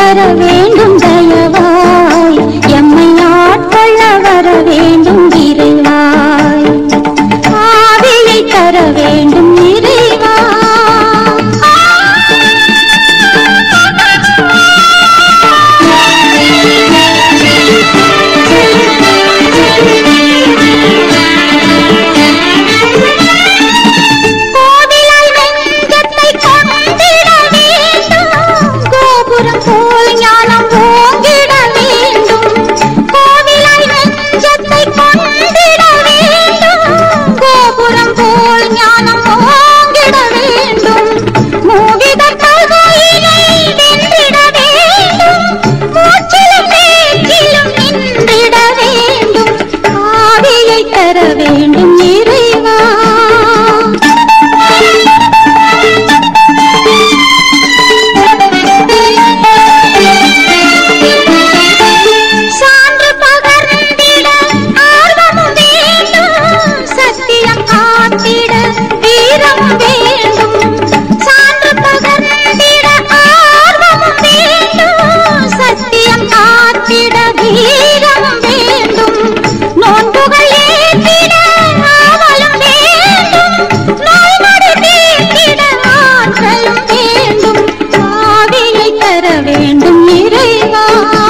தர வேண்டும் தயவாய் எம்மை ஆட்கொள்ள வர வேண்டும் இறைவாய் ஆவியை தர வேண்டும் இறைவா கோவிலாய் நெஞ்சத்தை கொண்டிட வேண்டும் கோபுரம் போல் ஞானம் ஓங்கிட வேண்டும் கோவிலாய் நெஞ்சத்தை கொண்டிட வேண்டும் கோபுரம் போல் ஞானம் ஓங்கிட வேண்டும் மூவித கல்வியினை வென்றிட வேண்டும் மூச்சிலும் பேச்சிலும் நின்றிட வேண்டும் ஆவியை தர வேண்டும் இறைவா சான்று பகர்ந்திட ஆர்வமும் வேண்டும் சத்தியம் காத்திட வீரமும் வேண்டும் சான்று பகர்ந்திட ஆர்வமும் வேண்டும் சத்தியம் காத்திட வீரமும் வேண்டும் நோன்புகள் ஏற்றிட ஆவலும் வேண்டும் நோய்நொடி தீர்த்திட ஆற்றலும் வேண்டும் ஆவியை தர வேண்டும் இறைவா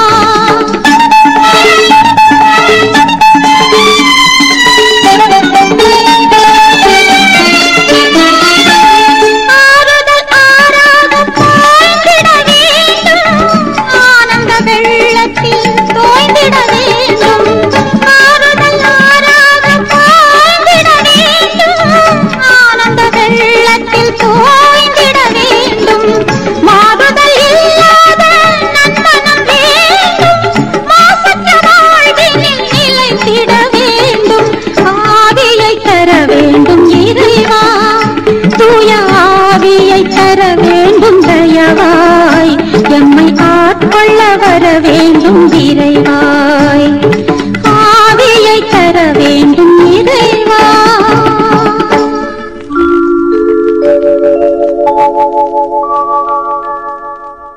ஆறுதல் ஆறாக பாய்ந்திட வேண்டும் ஆனந்த வெள்ளத்தில் தோய்ந்திட வேண்டும் ஆறுதல் ஆறாக பாய்ந்திட வேண்டும் ஆனந்த வெள்ளத்தில் தோய்ந்திட வேண்டும் மாறுதல் இல்லாத நன்மனம் வேண்டும் மாசற்ற வாழ்வினில் நிலைத்திட வேண்டும் ஆவியை தர வேண்டும் இறைவா தூய ஆவியை தர வேண்டும் தயவாய் எம்மை ஆட்கொள்ள வர வேண்டும் இறைவா